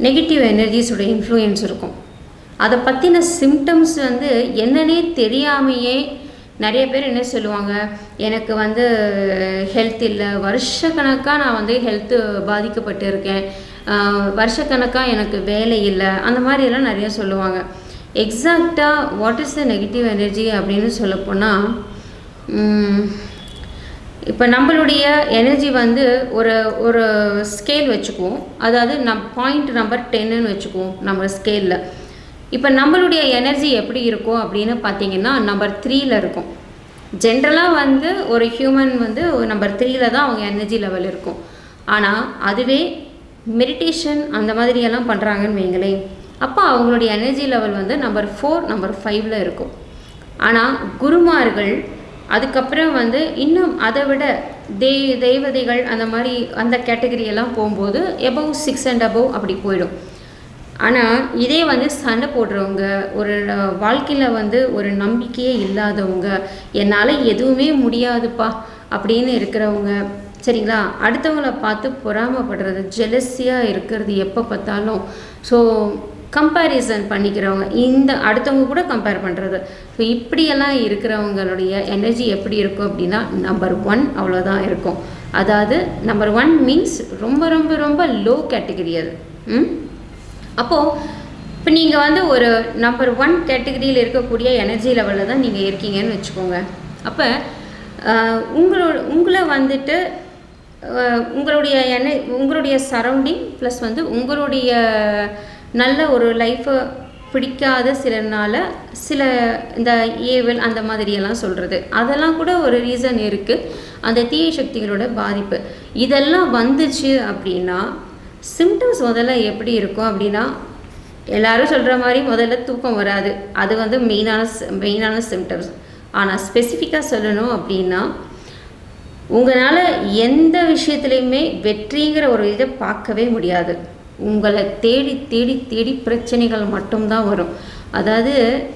negative எனர்ஜிஸோட influence இருக்கும் அதை பற்றின சிம்டம்ஸ் வந்து என்னன்னே தெரியாமையே நிறைய பேர் என்ன சொல்லுவாங்க எனக்கு வந்து ஹெல்த் இல்லை வருஷக்கணக்காக நான் வந்து ஹெல்த்து பாதிக்கப்பட்டு இருக்கேன் வருஷக்கணக்காக எனக்கு வேலை இல்லை அந்த மாதிரியெல்லாம் நிறைய சொல்லுவாங்க எக்ஸாக்டாக what is the negative energy அப்படின்னு சொல்லப்போனால் இப்போ நம்மளுடைய எனர்ஜி வந்து ஒரு ஒரு ஸ்கேல் வச்சுக்குவோம் அதாவது நம் பாயிண்ட் நம்பர் டென்னுன்னு வச்சுக்குவோம் நம்ம ஸ்கேலில் இப்போ நம்மளுடைய எனர்ஜி எப்படி இருக்கும் அப்படின்னு பார்த்தீங்கன்னா நம்பர் த்ரீல இருக்கும் ஜென்ரலாக வந்து ஒரு ஹியூமன் வந்து நம்பர் த்ரீல தான் அவங்க எனர்ஜி லெவல் இருக்கும் ஆனால் அதுவே மெடிடேஷன் அந்த மாதிரியெல்லாம் பண்ணுறாங்கன்னு வைங்களேன் அப்போ அவங்களுடைய எனர்ஜி லெவல் வந்து நம்பர் ஃபோர் நம்பர் ஃபைவ்ல இருக்கும் ஆனால் குருமார்கள் அதுக்கப்புறம் வந்து இன்னும் அதை விட தெய் தெய்வதைகள் அந்த மாதிரி அந்த கேட்டகரியெல்லாம் போகும்போது எபவ் சிக்ஸ் அண்ட் அபவ் அப்படி போயிடும் ஆனால் இதே வந்து சண்டை போடுறவங்க ஒரு வாழ்க்கையில் வந்து ஒரு நம்பிக்கையே இல்லாதவங்க என்னால் எதுவுமே முடியாதுப்பா அப்படின்னு இருக்கிறவங்க சரிங்களா அடுத்தவங்கள பார்த்து பொறாமப்படுறது ஜெலஸியாக இருக்கிறது எப்போ பார்த்தாலும் ஸோ கம்பேரிசன் பண்ணிக்கிறவங்க இந்த அடுத்தவங்க கூட கம்பேர் பண்ணுறது ஸோ இப்படியெல்லாம் இருக்கிறவங்களுடைய எனர்ஜி எப்படி இருக்கும் அப்படின்னா நம்பர் ஒன் அவ்வளோதான் இருக்கும் அதாவது நம்பர் ஒன் மீன்ஸ் ரொம்ப ரொம்ப ரொம்ப லோ கேட்டகரி அது ம் அப்போது இப்போ நீங்கள் வந்து ஒரு நம்பர் ஒன் கேட்டகரியில் இருக்கக்கூடிய எனர்ஜி லெவலில் தான் நீங்கள் இருக்கீங்கன்னு வச்சுக்கோங்க அப்போ உங்களோட உங்களை வந்துட்டு உங்களுடைய என உங்களுடைய சரௌண்டிங் ப்ளஸ் வந்து உங்களுடைய நல்ல ஒரு லைஃப்பை பிடிக்காத சிலனால சில இந்த ஏவல் அந்த மாதிரியெல்லாம் சொல்கிறது அதெல்லாம் கூட ஒரு ரீசன் இருக்குது அந்த தீய சக்திகளோட பாதிப்பு இதெல்லாம் வந்துச்சு அப்படின்னா சிம்டம்ஸ் முதல்ல எப்படி இருக்கும் அப்படின்னா எல்லாரும் சொல்கிற மாதிரி முதல்ல தூக்கம் வராது அது வந்து மெயினான மெயினான சிம்டம்ஸ் ஆனால் ஸ்பெசிஃபிக்காக சொல்லணும் அப்படின்னா உங்களால் எந்த விஷயத்துலையுமே வெற்றிங்கிற ஒரு இதை பார்க்கவே முடியாது உங்களை தேடி தேடி தேடி பிரச்சனைகள் மட்டும்தான் வரும் அதாவது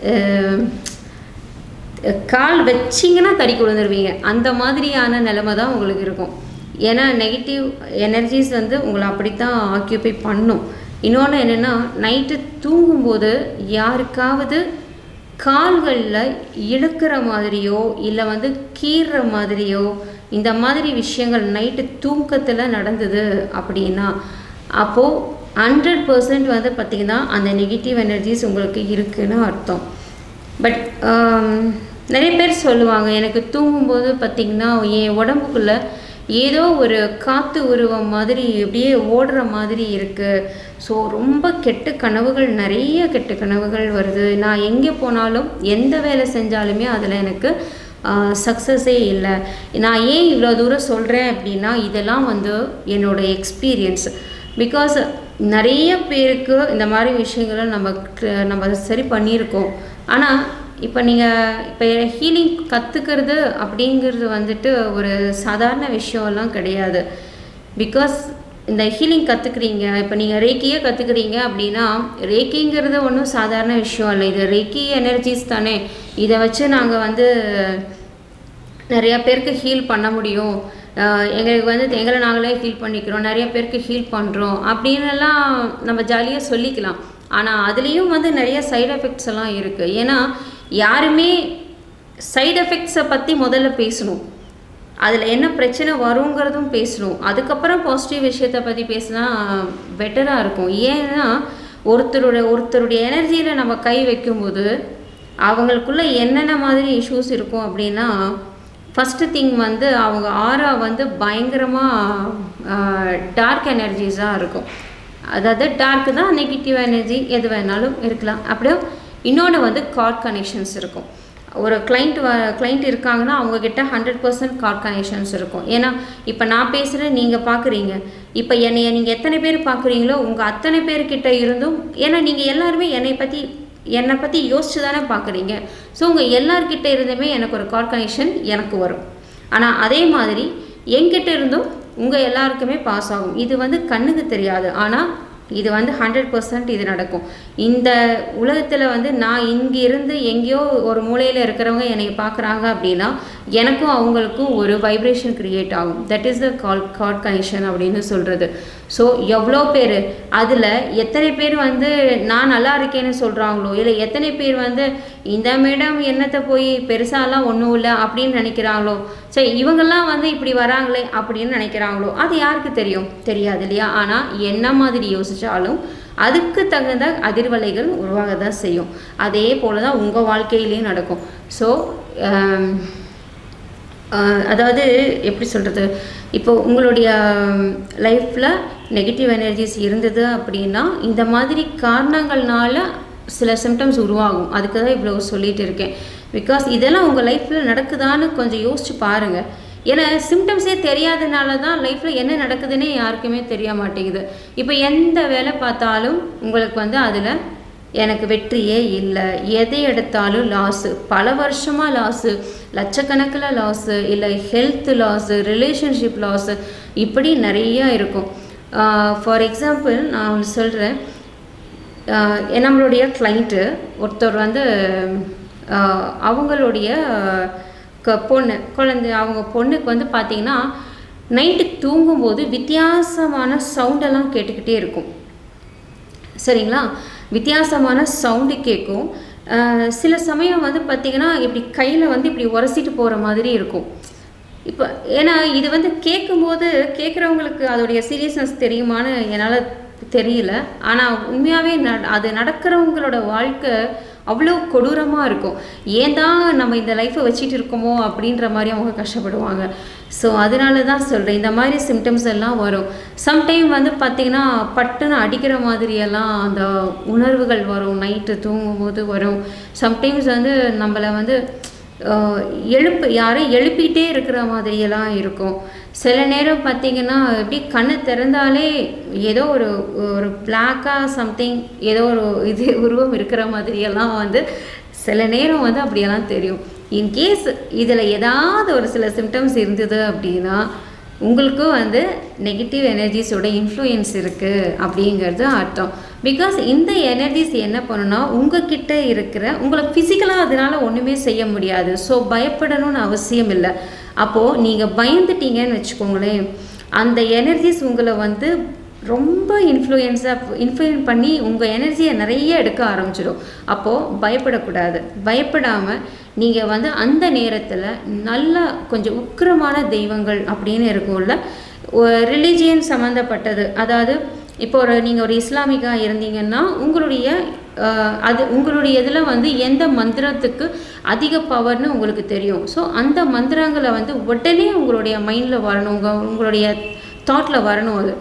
கால் வச்சிங்கன்னா தறி விழுந்துருவீங்க அந்த மாதிரியான நிலைமை தான் உங்களுக்கு இருக்கும் ஏன்னா நெகட்டிவ் எனர்ஜிஸ் வந்து உங்களை அப்படித்தான் ஆக்கியூபை பண்ணும் இன்னொன்று என்னென்னா நைட்டு தூங்கும்போது யாருக்காவது கால்களில் இழுக்கிற மாதிரியோ இல்லை வந்து கீறுற மாதிரியோ இந்த மாதிரி விஷயங்கள் நைட்டு தூக்கத்தில் நடந்தது அப்படின்னா அப்போது ஹண்ட்ரட் பர்சன்ட் வந்து பார்த்திங்கன்னா அந்த நெகட்டிவ் எனர்ஜிஸ் உங்களுக்கு இருக்குன்னு அர்த்தம் பட் நிறைய பேர் சொல்லுவாங்க எனக்கு தூங்கும்போது பார்த்திங்கன்னா என் உடம்புக்குள்ளே ஏதோ ஒரு காற்று உருவம் மாதிரி அப்படியே ஓடுற மாதிரி இருக்குது ஸோ ரொம்ப கெட்ட கனவுகள் நிறைய கெட்ட கனவுகள் வருது நான் எங்கே போனாலும் எந்த வேலை செஞ்சாலுமே அதில் எனக்கு சக்ஸஸே இல்லை நான் ஏன் இவ்வளோ தூரம் சொல்கிறேன் அப்படின்னா இதெல்லாம் வந்து என்னோடய எக்ஸ்பீரியன்ஸ் பிகாஸ் நிறைய பேருக்கு இந்த மாதிரி விஷயங்களை நம்ம நம்ம சரி பண்ணியிருக்கோம் ஆனால் இப்போ நீங்கள் இப்போ ஹீலிங் கற்றுக்கிறது அப்படிங்கிறது வந்துட்டு ஒரு சாதாரண விஷயம்லாம் கிடையாது பிகாஸ் இந்த ஹீலிங் கற்றுக்குறீங்க இப்போ நீங்கள் ரேக்கியே கற்றுக்குறீங்க அப்படின்னா ரேக்கிங்கிறது ஒன்றும் சாதாரண விஷயம் இல்லை இது ரேக்கி எனர்ஜிஸ் தானே இதை வச்சு நாங்கள் வந்து நிறையா பேருக்கு ஹீல் பண்ண முடியும் எங்களுக்கு வந்து எங்களை நாங்களே ஹீல் பண்ணிக்கிறோம் நிறைய பேருக்கு ஹீல் பண்ணுறோம் அப்படின்னுலாம் நம்ம ஜாலியாக சொல்லிக்கலாம் ஆனால் அதுலேயும் வந்து நிறைய சைடு எஃபெக்ட்ஸ் எல்லாம் இருக்குது ஏன்னா யாருமே சைடு எஃபெக்ட்ஸை பற்றி முதல்ல பேசணும் அதில் என்ன பிரச்சனை வருங்கிறதும் பேசணும் அதுக்கப்புறம் பாசிட்டிவ் விஷயத்தை பற்றி பேசினா பெட்டராக இருக்கும் ஏன்னா ஒருத்தரோட ஒருத்தருடைய எனர்ஜியில் நம்ம கை வைக்கும்போது அவங்களுக்குள்ளே என்னென்ன மாதிரி இஷ்யூஸ் இருக்கும் அப்படின்னா ஃபஸ்ட்டு திங் வந்து அவங்க ஆரா வந்து பயங்கரமாக டார்க் எனர்ஜிஸாக இருக்கும் அதாவது டார்க்கு தான் நெகட்டிவ் எனர்ஜி எது வேணாலும் இருக்கலாம் அப்படியே இன்னொன்று வந்து கார்ட் கனெக்ஷன்ஸ் இருக்கும் ஒரு கிளைண்ட் வ கிளைண்ட் இருக்காங்கன்னா அவங்கக்கிட்ட ஹண்ட்ரட் பர்சன்ட் கார்ட் கனெக்ஷன்ஸ் இருக்கும் ஏன்னா இப்போ நான் பேசுகிறேன் நீங்கள் பார்க்குறீங்க இப்போ என்னைய நீங்கள் எத்தனை பேர் பார்க்குறீங்களோ உங்கள் அத்தனை பேர்கிட்ட இருந்தும் ஏன்னா நீங்கள் எல்லாருமே என்னை பற்றி என்னை பற்றி யோசிச்சு தானே பார்க்குறீங்க ஸோ உங்கள் எல்லார்கிட்ட இருந்துமே எனக்கு ஒரு கால் கனெக்ஷன் எனக்கு வரும் ஆனால் அதே மாதிரி என்கிட்ட இருந்தும் உங்கள் எல்லாருக்குமே பாஸ் ஆகும் இது வந்து கண்ணுக்கு தெரியாது ஆனால் இது வந்து ஹண்ட்ரட் பர்சன்ட் இது நடக்கும் இந்த உலகத்தில் வந்து நான் இங்கே இருந்து எங்கேயோ ஒரு மூலையில் இருக்கிறவங்க என்னை பார்க்குறாங்க அப்படின்னா எனக்கும் அவங்களுக்கும் ஒரு வைப்ரேஷன் க்ரியேட் ஆகும் that is the call card connection அப்படின்னு சொல்கிறது ஸோ எவ்வளோ பேர் அதில் எத்தனை பேர் வந்து நான் நல்லா இருக்கேன்னு சொல்கிறாங்களோ இல்லை எத்தனை பேர் வந்து இந்த மேடம் என்னத்தை போய் பெருசாலாம் ஒன்றும் இல்லை அப்படின்னு நினைக்கிறாங்களோ சரி இவங்கெல்லாம் வந்து இப்படி வராங்களே அப்படின்னு நினைக்கிறாங்களோ அது யாருக்கு தெரியும் தெரியாது இல்லையா ஆனால் என்ன மாதிரி யோசித்தாலும் அதுக்கு தகுந்த அதிர்வலைகள் உருவாக தான் செய்யும் அதே போல் தான் உங்கள் வாழ்க்கையிலையும் நடக்கும் ஸோ அதாவது எப்படி சொல்கிறது இப்போ உங்களுடைய லைஃப்பில் நெகட்டிவ் எனர்ஜிஸ் இருந்தது அப்படின்னா இந்த மாதிரி காரணங்கள்னால சில சிம்டம்ஸ் உருவாகும் அதுக்கு தான் இவ்வளோ சொல்லிட்டு இருக்கேன் பிகாஸ் இதெல்லாம் உங்கள் லைஃப்பில் நடக்குதான்னு கொஞ்சம் யோசிச்சு பாருங்கள் ஏன்னா சிம்டம்ஸே தெரியாதனால தான் லைஃப்பில் என்ன நடக்குதுன்னே யாருக்குமே தெரிய மாட்டேங்குது இப்போ எந்த வேலை பார்த்தாலும் உங்களுக்கு வந்து அதில் எனக்கு வெற்றியே இல்லை எதை எடுத்தாலும் லாஸு பல வருஷமாக லாஸு லட்சக்கணக்கில் லாஸு இல்லை ஹெல்த் லாஸு ரிலேஷன்ஷிப் லாஸு இப்படி நிறையா இருக்கும் ஃபார் எக்ஸாம்பிள் நான் ஒன்று சொல்கிறேன் நம்மளுடைய கிளைண்ட்டு ஒருத்தர் வந்து அவங்களுடைய க பொண்ணு குழந்தை அவங்க பொண்ணுக்கு வந்து பார்த்திங்கன்னா நைட்டு தூங்கும்போது வித்தியாசமான சவுண்டெல்லாம் கேட்டுக்கிட்டே இருக்கும் சரிங்களா வித்தியாசமான சவுண்டு கேட்கும் சில சமயம் வந்து பார்த்திங்கன்னா இப்படி கையில் வந்து இப்படி உரசிட்டு போகிற மாதிரி இருக்கும் இப்போ ஏன்னா இது வந்து கேட்கும்போது கேட்குறவங்களுக்கு அதோடைய சீரியஸ்னஸ் தெரியுமான்னு என்னால் தெரியல ஆனால் உண்மையாகவே ந அது நடக்கிறவங்களோட வாழ்க்கை அவ்வளோ கொடூரமாக இருக்கும் ஏன் தான் நம்ம இந்த லைஃப்பை வச்சுட்டு இருக்கோமோ அப்படின்ற மாதிரி அவங்க கஷ்டப்படுவாங்க ஸோ அதனால தான் சொல்கிறேன் இந்த மாதிரி சிம்டம்ஸ் எல்லாம் வரும் சம்டைம் வந்து பார்த்திங்கன்னா பட்டுன்னு அடிக்கிற மாதிரியெல்லாம் அந்த உணர்வுகள் வரும் நைட்டு தூங்கும்போது வரும் சம்டைம்ஸ் வந்து நம்மளை வந்து எழுப்பு யாரும் எழுப்பிகிட்டே இருக்கிற மாதிரியெல்லாம் இருக்கும் சில நேரம் பார்த்திங்கன்னா எப்படி கண்ணை திறந்தாலே ஏதோ ஒரு ஒரு பிளாக்காக சம்திங் ஏதோ ஒரு இது உருவம் இருக்கிற மாதிரியெல்லாம் வந்து சில நேரம் வந்து அப்படியெல்லாம் தெரியும் இன்கேஸ் இதில் ஏதாவது ஒரு சில சிம்டம்ஸ் இருந்தது அப்படின்னா உங்களுக்கும் வந்து நெகட்டிவ் எனர்ஜிஸோட இன்ஃப்ளூயன்ஸ் இருக்குது அப்படிங்கிறது அர்த்தம் பிகாஸ் இந்த எனர்ஜிஸ் என்ன பண்ணுன்னா உங்ககிட்ட இருக்கிற உங்களை ஃபிசிக்கலாக அதனால் ஒன்றுமே செய்ய முடியாது ஸோ பயப்படணும்னு அவசியம் இல்லை அப்போது நீங்கள் பயந்துட்டீங்கன்னு வச்சுக்கோங்களேன் அந்த எனர்ஜிஸ் உங்களை வந்து ரொம்ப இன்ஃப்ளூயன்ஸாக இன்ஃப்ளூயன் பண்ணி உங்கள் எனர்ஜியை நிறைய எடுக்க ஆரம்பிச்சிடும் அப்போது பயப்படக்கூடாது பயப்படாமல் நீங்கள் வந்து அந்த நேரத்தில் நல்ல கொஞ்சம் உக்கிரமான தெய்வங்கள் அப்படின்னு இருக்கும்ல ரிலீஜியன் சம்மந்தப்பட்டது அதாவது இப்போ ஒரு நீங்கள் ஒரு இஸ்லாமிக்காக இருந்தீங்கன்னா உங்களுடைய அது உங்களுடைய இதில் வந்து எந்த மந்திரத்துக்கு அதிக பவர்னு உங்களுக்கு தெரியும் ஸோ அந்த மந்திரங்களை வந்து உடனே உங்களுடைய மைண்டில் வரணும் உங்கள் உங்களுடைய தாட்டில் வரணும் அது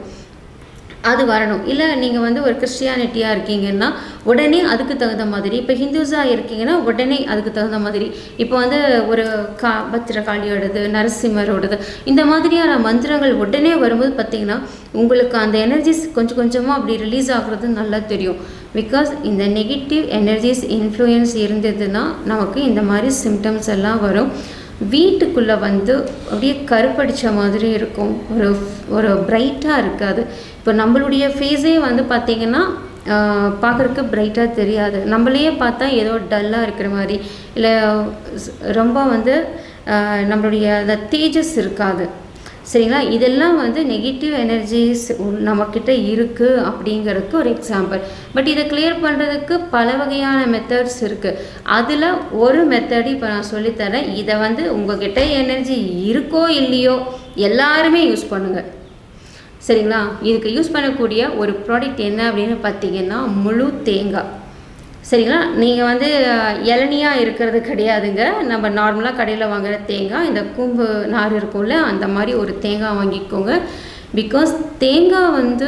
அது வரணும் இல்லை நீங்கள் வந்து ஒரு கிறிஸ்டியானிட்டியாக இருக்கீங்கன்னா உடனே அதுக்கு தகுந்த மாதிரி இப்போ ஹிந்துஸாக இருக்கீங்கன்னா உடனே அதுக்கு தகுந்த மாதிரி இப்போ வந்து ஒரு கா பத்திரகாளியோடது நரசிம்மரோடது இந்த மாதிரியான மந்திரங்கள் உடனே வரும்போது பார்த்திங்கன்னா உங்களுக்கு அந்த எனர்ஜிஸ் கொஞ்சம் கொஞ்சமாக அப்படி ரிலீஸ் ஆகுறது நல்லா தெரியும் பிகாஸ் இந்த நெகட்டிவ் எனர்ஜிஸ் இன்ஃப்ளூயன்ஸ் இருந்ததுன்னா நமக்கு இந்த மாதிரி சிம்டம்ஸ் எல்லாம் வரும் வீட்டுக்குள்ளே வந்து அப்படியே கருப்படித்த மாதிரி இருக்கும் ஒரு ஒரு பிரைட்டாக இருக்காது இப்போ நம்மளுடைய ஃபேஸே வந்து பார்த்திங்கன்னா பார்க்குறக்கு பிரைட்டாக தெரியாது நம்மளையே பார்த்தா ஏதோ டல்லாக இருக்கிற மாதிரி இல்லை ரொம்ப வந்து நம்மளுடைய அந்த தேஜஸ் இருக்காது சரிங்களா இதெல்லாம் வந்து நெகட்டிவ் எனர்ஜிஸ் நம்மக்கிட்ட இருக்குது அப்படிங்கிறதுக்கு ஒரு எக்ஸாம்பிள் பட் இதை கிளியர் பண்ணுறதுக்கு பல வகையான மெத்தட்ஸ் இருக்குது அதில் ஒரு மெத்தட் இப்போ நான் சொல்லித்தரேன் இதை வந்து உங்ககிட்ட எனர்ஜி இருக்கோ இல்லையோ எல்லாருமே யூஸ் பண்ணுங்கள் சரிங்களா இதுக்கு யூஸ் பண்ணக்கூடிய ஒரு ப்ராடக்ட் என்ன அப்படின்னு பார்த்தீங்கன்னா முழு தேங்காய் சரிங்களா நீங்கள் வந்து இளநியாக இருக்கிறது கிடையாதுங்க நம்ம நார்மலாக கடையில் வாங்குகிற தேங்காய் இந்த கூம்பு நார் இருக்கும்ல அந்த மாதிரி ஒரு தேங்காய் வாங்கிக்கோங்க பிகாஸ் தேங்காய் வந்து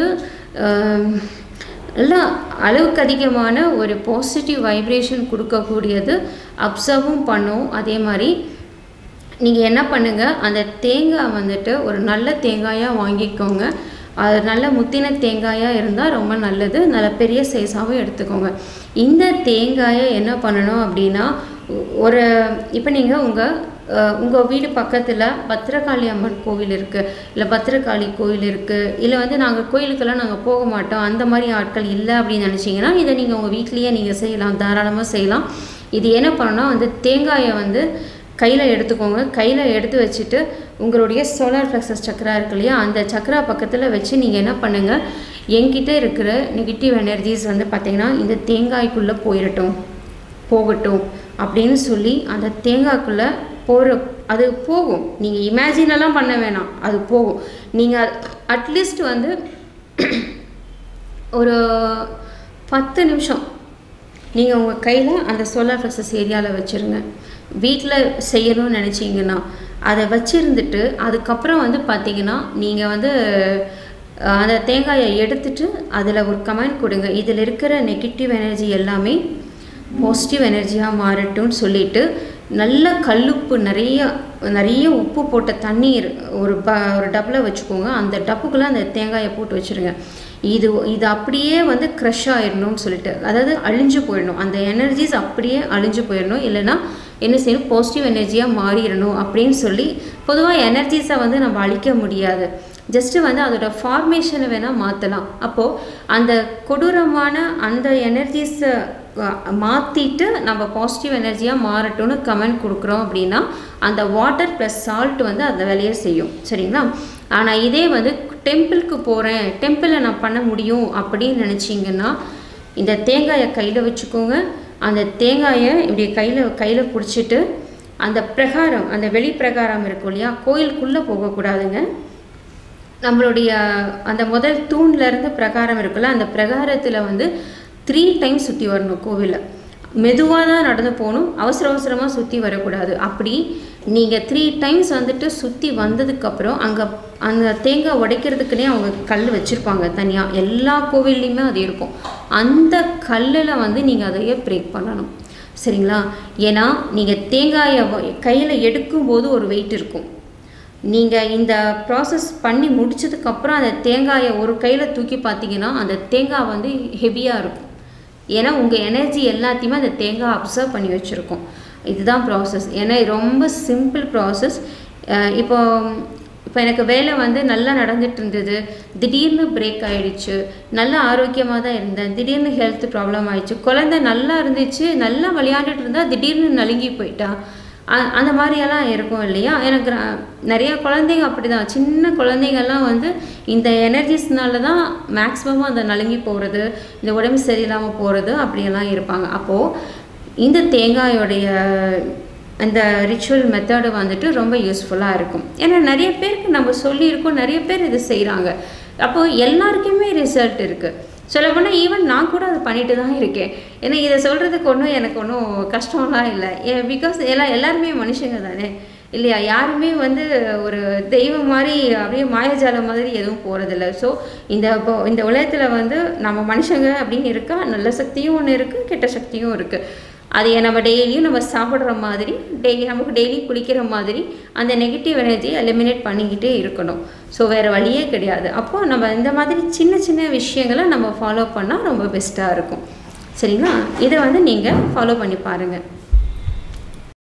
நல்லா அளவுக்கு அதிகமான ஒரு பாசிட்டிவ் வைப்ரேஷன் கொடுக்கக்கூடியது அப்சர்வும் பண்ணும் அதே மாதிரி நீங்கள் என்ன பண்ணுங்கள் அந்த தேங்காய் வந்துட்டு ஒரு நல்ல தேங்காயாக வாங்கிக்கோங்க அது நல்ல முத்தின தேங்காயாக இருந்தால் ரொம்ப நல்லது நல்ல பெரிய சைஸாகவும் எடுத்துக்கோங்க இந்த தேங்காயை என்ன பண்ணணும் அப்படின்னா ஒரு இப்போ நீங்கள் உங்கள் உங்கள் வீடு பக்கத்தில் பத்திரகாளி அம்மன் கோவில் இருக்குது இல்லை பத்திரகாளி கோவில் இருக்குது இல்லை வந்து நாங்கள் கோயிலுக்கெல்லாம் நாங்கள் போக மாட்டோம் அந்த மாதிரி ஆட்கள் இல்லை அப்படின்னு நினச்சிங்கன்னா இதை நீங்கள் உங்கள் வீட்லேயே நீங்கள் செய்யலாம் தாராளமாக செய்யலாம் இது என்ன பண்ணணும்னா வந்து தேங்காயை வந்து கையில் எடுத்துக்கோங்க கையில் எடுத்து வச்சுட்டு உங்களுடைய சோலார் ஃப்ளக்ஸஸ் சக்கரா இருக்கு இல்லையா அந்த சக்கரா பக்கத்தில் வச்சு நீங்கள் என்ன பண்ணுங்கள் என்கிட்ட இருக்கிற நெகட்டிவ் எனர்ஜிஸ் வந்து பார்த்திங்கன்னா இந்த தேங்காய்க்குள்ளே போயிடட்டும் போகட்டும் அப்படின்னு சொல்லி அந்த தேங்காய்க்குள்ளே போகிற அது போகும் நீங்கள் இமேஜினெல்லாம் பண்ண வேணாம் அது போகும் நீங்கள் அட்லீஸ்ட் வந்து ஒரு பத்து நிமிஷம் நீங்கள் உங்கள் கையில் அந்த சோலார் ஃப்ளக்ஸஸ் ஏரியாவில் வச்சுருங்க வீட்டில் செய்யணும்னு நினச்சிங்கன்னா அதை வச்சுருந்துட்டு அதுக்கப்புறம் வந்து பார்த்தீங்கன்னா நீங்கள் வந்து அஹ், அந்த தேங்காயை எடுத்துட்டு அதில் ஒரு கமெண்ட் கொடுங்க இதில் இருக்கிற நெகட்டிவ் எனர்ஜி எல்லாமே பாசிட்டிவ் எனர்ஜியாக மாறட்டும்னு சொல்லிட்டு நல்ல கல்லுப்பு நிறைய நிறைய உப்பு போட்ட தண்ணீர் ஒரு ப ஒரு டப்பில் வச்சுக்கோங்க அந்த டப்புக்குள்ளே அந்த தேங்காயை போட்டு வச்சுருங்க இது இது அப்படியே வந்து க்ரஷ் ஆயிடணும்னு சொல்லிட்டு அதாவது அழிஞ்சு போயிடணும் அந்த எனர்ஜிஸ் அப்படியே அழிஞ்சு போயிடணும் இல்லைன்னா என்ன செய்யணும் பாசிட்டிவ் எனர்ஜியாக மாறிடணும் அப்படின்னு சொல்லி பொதுவாக எனர்ஜிஸை வந்து நம்ம அழிக்க முடியாது ஜஸ்ட்டு வந்து அதோட ஃபார்மேஷனை வேணால் மாற்றலாம் அப்போது அந்த கொடூரமான அந்த எனர்ஜிஸை மாற்றிட்டு நம்ம பாசிட்டிவ் எனர்ஜியாக மாறட்டும்னு கமெண்ட் கொடுக்குறோம் அப்படின்னா அந்த வாட்டர் ப்ளஸ் சால்ட் வந்து அந்த வேலையை செய்யும் சரிங்களா ஆனால் இதே வந்து டெம்பிளுக்கு போகிறேன் டெம்பிளில் நான் பண்ண முடியும் அப்படின்னு நினச்சிங்கன்னா இந்த தேங்காயை கையில் வச்சுக்கோங்க அந்த தேங்காயை இப்படி கையில் கையில் பிடிச்சிட்டு அந்த பிரகாரம் அந்த வெளி பிரகாரம் இருக்கும் இல்லையா கோயிலுக்குள்ளே போகக்கூடாதுங்க நம்மளுடைய அந்த முதல் தூண்ல இருந்து பிரகாரம் இருக்குல்ல அந்த பிரகாரத்தில் வந்து த்ரீ டைம்ஸ் சுற்றி வரணும் கோவிலை மெதுவாக தான் நடந்து போகணும் அவசர அவசரமாக சுற்றி வரக்கூடாது அப்படி நீங்கள் த்ரீ டைம்ஸ் வந்துட்டு சுற்றி வந்ததுக்கப்புறம் அங்கே அந்த தேங்காய் உடைக்கிறதுக்குனே அவங்க கல் வச்சுருப்பாங்க தனியாக எல்லா கோவில்லையுமே அது இருக்கும் அந்த கல்லில் வந்து நீங்கள் அதையே பிரேக் பண்ணணும் சரிங்களா ஏன்னா நீங்கள் தேங்காயை கையில் எடுக்கும்போது ஒரு வெயிட் இருக்கும் நீங்கள் இந்த ப்ராசஸ் பண்ணி முடிச்சதுக்கப்புறம் அந்த தேங்காயை ஒரு கையில் தூக்கி பார்த்தீங்கன்னா அந்த தேங்காய் வந்து ஹெவியாக இருக்கும் ஏன்னா உங்கள் எனர்ஜி எல்லாத்தையுமே அந்த தேங்காய் அப்சர்வ் பண்ணி வச்சுருக்கோம் இதுதான் ப்ராசஸ் ஏன்னா இது ரொம்ப சிம்பிள் ப்ராசஸ் இப்போ இப்போ எனக்கு வேலை வந்து நல்லா நடந்துட்டு இருந்தது திடீர்னு பிரேக் ஆயிடுச்சு நல்லா ஆரோக்கியமாக தான் இருந்தேன் திடீர்னு ஹெல்த் ப்ராப்ளம் ஆயிடுச்சு குழந்தை நல்லா இருந்துச்சு நல்லா விளையாண்டுட்டு இருந்தா திடீர்னு நலுங்கி போயிட்டா அ- அந்த மாதிரியெல்லாம் இருக்கும் இல்லையா எனக்கு ர- நிறைய குழந்தைங்க அப்படி தான் சின்ன குழந்தைங்கள்லாம் வந்து இந்த எனர்ஜிஸ்னால தான் மேக்ஸிமமாக அந்த நலுங்கி போகிறது இந்த உடம்பு சரியில்லாமல் போகிறது அப்படியெல்லாம் இருப்பாங்க அப்போது இந்த தேங்காயோடைய அந்த ரிச்சுவல் மெத்தடு வந்துட்டு ரொம்ப யூஸ்ஃபுல்லாக இருக்கும் ஏன்னா நிறைய பேருக்கு நம்ம சொல்லியிருக்கோம் நிறைய பேர் இது செய்கிறாங்க அப்போது எல்லாருக்குமே ரிசல்ட் இருக்குது சொல்லப்போனால் ஈவன் நான் கூட அது பண்ணிட்டு தான் இருக்கேன் ஏன்னா இதை சொல்கிறதுக்கு ஒன்றும் எனக்கு ஒன்றும் கஷ்டம்லாம் இல்லை பிகாஸ் எல்லாம் எல்லாருமே மனுஷங்க தானே இல்லையா யாருமே வந்து ஒரு தெய்வம் மாதிரி அப்படியே மாயாஜாலம் மாதிரி எதுவும் போகிறதில்ல ஸோ இந்த இப்போ இந்த உலகத்தில் வந்து நம்ம மனுஷங்க அப்படின்னு இருக்கா நல்ல சக்தியும் ஒன்று இருக்குது கெட்ட சக்தியும் இருக்குது அதை நம்ம டெய்லியும் நம்ம சாப்பிட்ற மாதிரி டெய்லி நமக்கு டெய்லி குளிக்கிற மாதிரி அந்த நெகட்டிவ் எனர்ஜியை எலிமினேட் பண்ணிக்கிட்டே இருக்கணும் ஸோ வேறு வழியே கிடையாது அப்போது நம்ம இந்த மாதிரி சின்ன சின்ன விஷயங்களை நம்ம ஃபாலோ பண்ணால் ரொம்ப பெஸ்ட்டாக இருக்கும் சரிங்களா இதை வந்து நீங்கள் ஃபாலோ பண்ணி பாருங்கள்